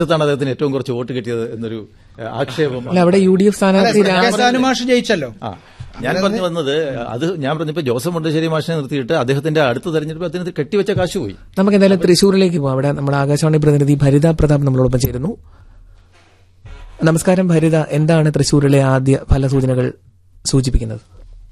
ാണ് അദ്ദേഹത്തിന് ഏറ്റവും കുറച്ച് വോട്ട് കിട്ടിയത് എന്നൊരു ഏഹ്, ആക്ഷേപം അല്ല അവിടെ യു ഡി എഫ് സ്ഥാനാർത്ഥി രാ- സാനുമാഷ് ജയിച്ചല്ലോ ആ ഞാൻ പറഞ്ഞു വന്നത് അത് ഞാൻ പറഞ്ഞപ്പോ ജോസഫ് മുണ്ടശ്ശേരി മാഷിനെ നിർത്തിയിട്ട് അദ്ദേഹത്തിന്റെ അടുത്ത തെരഞ്ഞെടുപ്പ് അദ്ദേഹത്തിന് കെട്ടിവെച്ച കാശ് പോയി നമുക്ക് എന്തായാലും തൃശ്ശൂരിലേക്ക് പോകാം അവിടെ നമ്മുടെ ആകാശവാണി പ്രതിനിധി ഭരിത പ്രതാപ് നമ്മളോടൊപ്പം ചേരുന്നു നമസ്കാരം ഭരിത എന്താണ് തൃശ്ശൂരിലെ ആദ്യ ഫലസൂചനകൾ സൂചിപ്പിക്കുന്നത്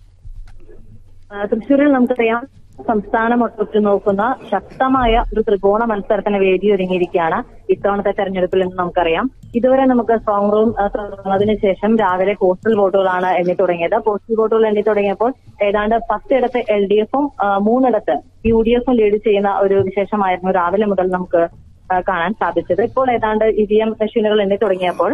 ആ, തൃശ്ശൂരിൽ നമുക്കറിയാം സംസ്ഥാനം ഒട്ടുറ്റു നോക്കുന്ന ശക്തമായ ഒരു ത്രികോണ മത്സരത്തിന് വേദിയൊരുങ്ങിയിരിക്കുകയാണ് ഇത്തവണത്തെ തെരഞ്ഞെടുപ്പിൽ നിന്ന് നമുക്കറിയാം ഇതുവരെ നമുക്ക് സ്ട്രോങ് റൂം ആ, തുറന്നതിന് ശേഷം രാവിലെ പോസ്റ്റൽ വോട്ടുകളാണ് എണ്ണി തുടങ്ങിയത് പോസ്റ്റൽ വോട്ടുകൾ എണ്ണി തുടങ്ങിയപ്പോൾ ഏതാണ്ട് പത്തിടത്ത് എൽ ഡി എഫും മൂന്നിടത്ത് യു ഡി എഫും ലീഡ് ചെയ്യുന്ന ഒരു വിശേഷമായിരുന്നു രാവിലെ മുതൽ നമുക്ക് ആ, കാണാൻ സാധിച്ചത് ഇപ്പോൾ ഏതാണ്ട് ഇ വി എം മെഷീനുകൾ എണ്ണി തുടങ്ങിയപ്പോൾ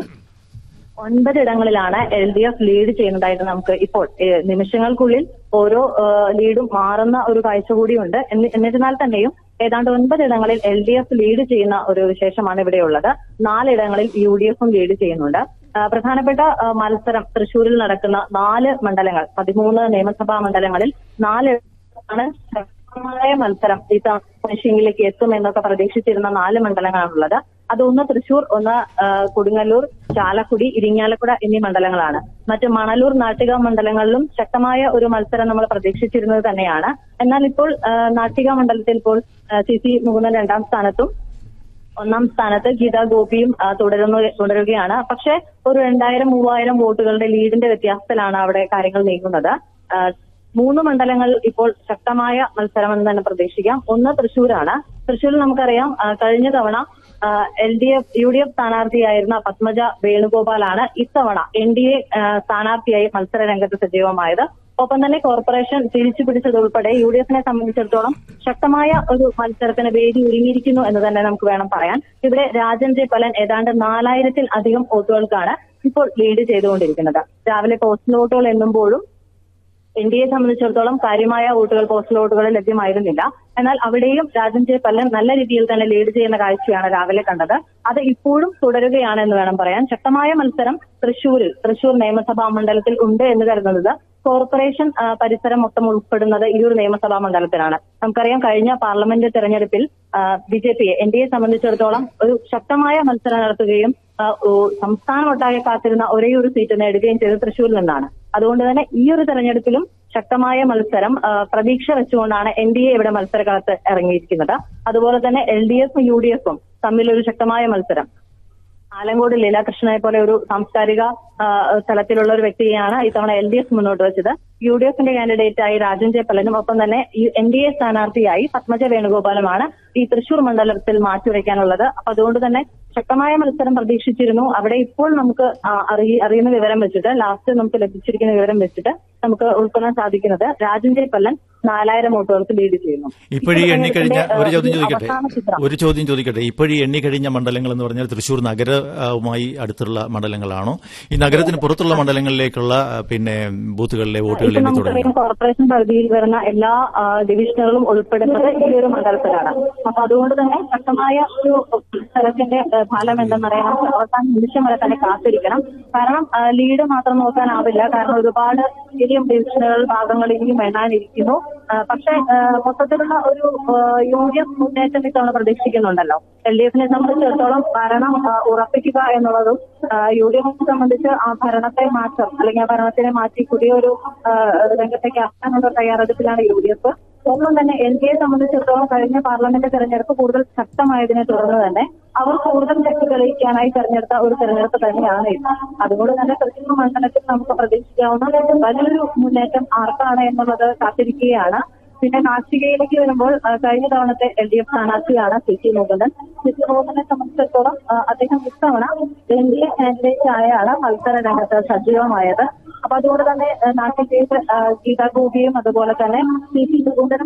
ഒൻപതിടങ്ങളിലാണ് എൽ ഡി എഫ് ലീഡ് ചെയ്യുന്നതായിട്ട് നമുക്ക് ഇപ്പോൾ ഏഹ്, നിമിഷങ്ങൾക്കുള്ളിൽ ഓരോ ഏഹ്, ലീഡും മാറുന്ന ഒരു കാഴ്ച കൂടിയുണ്ട് എന്നി- എന്നിരുന്നാൽ തന്നെയും ഏതാണ്ട് ഒൻപതിടങ്ങളിൽ എൽ ഡി എഫ് ലീഡ് ചെയ്യുന്ന ഒരു വിശേഷമാണ് ഇവിടെയുള്ളത് നാലിടങ്ങളിൽ യു ഡി എഫും ലീഡ് ചെയ്യുന്നുണ്ട് ആ, പ്രധാനപ്പെട്ട ആ, മത്സരം തൃശൂരിൽ നടക്കുന്ന നാല് മണ്ഡലങ്ങൾ പതിമൂന്ന് നിയമസഭാ മണ്ഡലങ്ങളിൽ നാല് ആണ് ശക്തമായ മത്സരം ഈ ഫിനിഷിംഗിലേക്ക് എത്തും എന്നൊക്കെ പ്രതീക്ഷിച്ചിരുന്ന നാല് മണ്ഡലങ്ങളാണുള്ളത് അത് ഒന്ന് തൃശൂർ ഒന്ന് ആ, കൊടുങ്ങല്ലൂർ ചാലക്കുടി ഇരിങ്ങാലക്കുട എന്നീ മണ്ഡലങ്ങളാണ് മറ്റ് മണലൂർ നാട്ടിക മണ്ഡലങ്ങളിലും ശക്തമായ ഒരു മത്സരം നമ്മൾ പ്രതീക്ഷിച്ചിരുന്നത് തന്നെയാണ് എന്നാൽ ഇപ്പോൾ ആ, നാട്ടിക മണ്ഡലത്തിൽ ഇപ്പോൾ ആ, സി സി മുകുന്ദൻ രണ്ടാം സ്ഥാനത്തും ഒന്നാം സ്ഥാനത്ത് ഗീതാ ഗോപിയും ആ, തുടരുന്നു തുടരുകയാണ് പക്ഷേ ഒരു രണ്ടായിരം മൂവായിരം വോട്ടുകളുടെ ലീഡിന്റെ വ്യത്യാസത്തിലാണ് അവിടെ കാര്യങ്ങൾ നീങ്ങുന്നത് ആ, മൂന്ന് മണ്ഡലങ്ങൾ ഇപ്പോൾ ശക്തമായ മത്സരമെന്ന് തന്നെ പ്രതീക്ഷിക്കാം ഒന്ന് തൃശൂരാണ് തൃശൂരിൽ നമുക്കറിയാം ആ, കഴിഞ്ഞ തവണ L D F U D F സ്ഥാനാർത്ഥിയായിരുന്ന പത്മജ വേണുഗോപാലാണ് ഇത്തവണ എൻ ഡി എ സ്ഥാനാർത്ഥിയായി മത്സര രംഗത്ത് സജീവമായത് ഒപ്പം തന്നെ കോർപ്പറേഷൻ തിരിച്ചു പിടിച്ചതുൾപ്പെടെ യു ഡി എഫിനെ സംബന്ധിച്ചിടത്തോളം ശക്തമായ ഒരു മത്സരത്തിന് വേദി ഒരുങ്ങിയിരിക്കുന്നു എന്ന് തന്നെ നമുക്ക് വേണം പറയാൻ ഇവിടെ രാജൻ ജെ പലൻ ഏതാണ്ട് നാലായിരത്തിൽ അധികം വോട്ടുകൾക്കാണ് ഇപ്പോൾ ലീഡ് ചെയ്തുകൊണ്ടിരിക്കുന്നത് രാവിലെ പോസ്റ്റൽ വോട്ടുകൾ എണ്ണുമ്പോഴും എൻ ഡി എ സംബന്ധിച്ചിടത്തോളം കാര്യമായ വോട്ടുകൾ പോസ്റ്റൽ വോട്ടുകൾ ലഭ്യമായിരുന്നില്ല എന്നാൽ അവിടെയും രാജൻ ജെ പല്ലൻ നല്ല രീതിയിൽ തന്നെ ലീഡ് ചെയ്യുന്ന കാഴ്ചയാണ് രാവിലെ കണ്ടത് അത് ഇപ്പോഴും തുടരുകയാണ് എന്ന് വേണം പറയാൻ ശക്തമായ മത്സരം തൃശൂരിൽ തൃശൂർ നിയമസഭാ മണ്ഡലത്തിൽ ഉണ്ട് എന്ന് കരുതുന്നത് കോർപ്പറേഷൻ ആ, പരിസരം മൊത്തം ഉൾപ്പെടുന്നത് ഈ ഒരു നിയമസഭാ മണ്ഡലത്തിലാണ് നമുക്കറിയാം കഴിഞ്ഞ പാർലമെന്റ് തെരഞ്ഞെടുപ്പിൽ ബി ജെ പിയെ എൻ ഡി എ സംബന്ധിച്ചിടത്തോളം ഒരു ശക്തമായ മത്സരം നടത്തുകയും ആ, ഓ, സംസ്ഥാനമൊട്ടാകെ കാത്തിരുന്ന ഒരേ ഒരു സീറ്റ് നേടുകയും ചെയ്തത് തൃശൂരിൽ നിന്നാണ് അതുകൊണ്ട് തന്നെ ഈ ഒരു തെരഞ്ഞെടുപ്പിലും ശക്തമായ മത്സരം ആ, പ്രതീക്ഷ വെച്ചുകൊണ്ടാണ് എൻ ഡി എ ഇവിടെ മത്സരകാലത്ത് ഇറങ്ങിയിരിക്കുന്നത് അതുപോലെ തന്നെ എൽ ഡി എഫും യു ഡി എഫും തമ്മിലൊരു ശക്തമായ മത്സരം ആലങ്കോട് ലീലാകൃഷ്ണനെ പോലെ ഒരു സാംസ്കാരിക ആ, തലത്തിലുള്ള ഒരു വ്യക്തിയെയാണ് ഇത്തവണ എൽ ഡി എഫ് മുന്നോട്ട് വെച്ചത് യു ഡി എഫിന്റെ കാൻഡിഡേറ്റായി രാജൻ ജെ പലനും ഒപ്പം തന്നെ എൻ ഡി എ സ്ഥാനാർത്ഥിയായി പത്മജ വേണുഗോപാലുമാണ് ഈ തൃശൂർ മണ്ഡലത്തിൽ മാറ്റിവെക്കാനുള്ളത് അപ്പൊ അതുകൊണ്ട് തന്നെ ശക്തമായ മത്സരം പ്രതീക്ഷിച്ചിരുന്നു അവിടെ ഇപ്പോൾ നമുക്ക് ആ, അറിയ- അറിയുന്ന വിവരം വെച്ചിട്ട് ലാസ്റ്റ് നമുക്ക് ലഭിച്ചിരിക്കുന്ന വിവരം വെച്ചിട്ട് നമുക്ക് ഉൾക്കൊള്ളാൻ സാധിക്കുന്നത് രാജൻ ജെ പല്ലൻ നാലായിരം വോട്ടുകൾക്ക് ലീഡ് ചെയ്യുന്നു ഇപ്പോഴീ എണ്ണിക്കഴിഞ്ഞ ഒരു ചോദ്യം ചോദിക്കട്ടെ അവസാന ചിത്രം ഒരു ചോദ്യം ചോദിക്കട്ടെ ഇപ്പോഴീ എണ്ണിക്കഴിഞ്ഞ മണ്ഡലങ്ങൾ എന്ന് പറഞ്ഞാൽ തൃശൂർ നഗരവുമായി അടുത്തുള്ള മണ്ഡലങ്ങളാണോ ഈ നഗരത്തിന് പുറത്തുള്ള മണ്ഡലങ്ങളിലേക്കുള്ള ആ, പിന്നെ ബൂത്തുകളിലെ വോട്ടുകൾ ഇപ്പൊ എണ്ണി തുടങ്ങി നമുക്കറിയാം കോർപ്പറേഷൻ പരിധിയിൽ വരുന്ന എല്ലാ ആ, ഡിവിഷനുകളും ഉൾപ്പെടുന്നത് ഈ ഒരു മണ്ഡലത്തിലാണ് അപ്പൊ അതുകൊണ്ട് തന്നെ ശക്തമായ ഒരു സ്ഥലത്തിന്റെ ആ, ഫലം എന്തെന്നറിയാൻ അവസാന നിമിഷം വരെ തന്നെ കാത്തിരിക്കണം കാരണം ആ, ലീഡ് മാത്രം നോക്കാനാവില്ല കാരണം ഒരുപാട് വലിയ ഡിവിഷനുകൾ ഭാഗങ്ങൾ ഇനിയും എണ്ണാനിരിക്കുന്നു ആ, പക്ഷേ ആ, മൊത്തത്തിലുള്ള ഒരു യു ഡി എഫ് മുന്നേറ്റം ഇത്തവണ പ്രതീക്ഷിക്കുന്നുണ്ടല്ലോ എൽ ഡി എഫിനെ സംബന്ധിച്ചിടത്തോളം ഭരണം ആ, ഉറപ്പിക്കുക എന്നുള്ളതും യു ഡി എഫിനെ സംബന്ധിച്ച് ആ ഭരണത്തെ മാറ്റം അല്ലെങ്കിൽ ആ ഭരണത്തിനെ മാറ്റി പുതിയൊരു ആ, രംഗത്തേക്ക് ആക്കാനുള്ള തയ്യാറെടുപ്പിലാണ് യു ഡി എഫ് ഒപ്പം തന്നെ എൻ ഡി എ സംബന്ധിച്ചിടത്തോളം കഴിഞ്ഞ പാർലമെന്റ് തെരഞ്ഞെടുപ്പ് കൂടുതൽ ശക്തമായതിനെ തുടർന്ന് തന്നെ അവർ കൂടുതൽ ശക്തി തെളിയിക്കാനായി തെരഞ്ഞെടുത്ത ഒരു തെരഞ്ഞെടുപ്പ് തന്നെയാണ് ഇത് അതുകൊണ്ട് തന്നെ തൃശ്ശൂർ മണ്ഡലത്തിൽ നമുക്ക് പ്രതീക്ഷിക്കാവുന്ന വലിയൊരു മുന്നേറ്റം ആർക്കാണ് എന്നുള്ളത് കാത്തിരിക്കുകയാണ് പിന്നെ കാർഷികയിലേക്ക് വരുമ്പോൾ ആ, കഴിഞ്ഞ തവണത്തെ എൽ ഡി എഫ് സ്ഥാനാർത്ഥിയാണ് C C Mohanan C C മോഹനെ സംബന്ധിച്ചിടത്തോളം ആ, അദ്ദേഹം ഇത്തവണ എൻ ഡി എ കാൻഡിഡേറ്റ് ആയാണ് മത്സര രംഗത്ത് സജീവമായത് അപ്പൊ അതുകൊണ്ട് തന്നെ ആ, നാട്ടിലേക്ക് ആ, ഗീതാ ഗോപിയും അതുപോലെ തന്നെ സി സി മുകുന്ദനും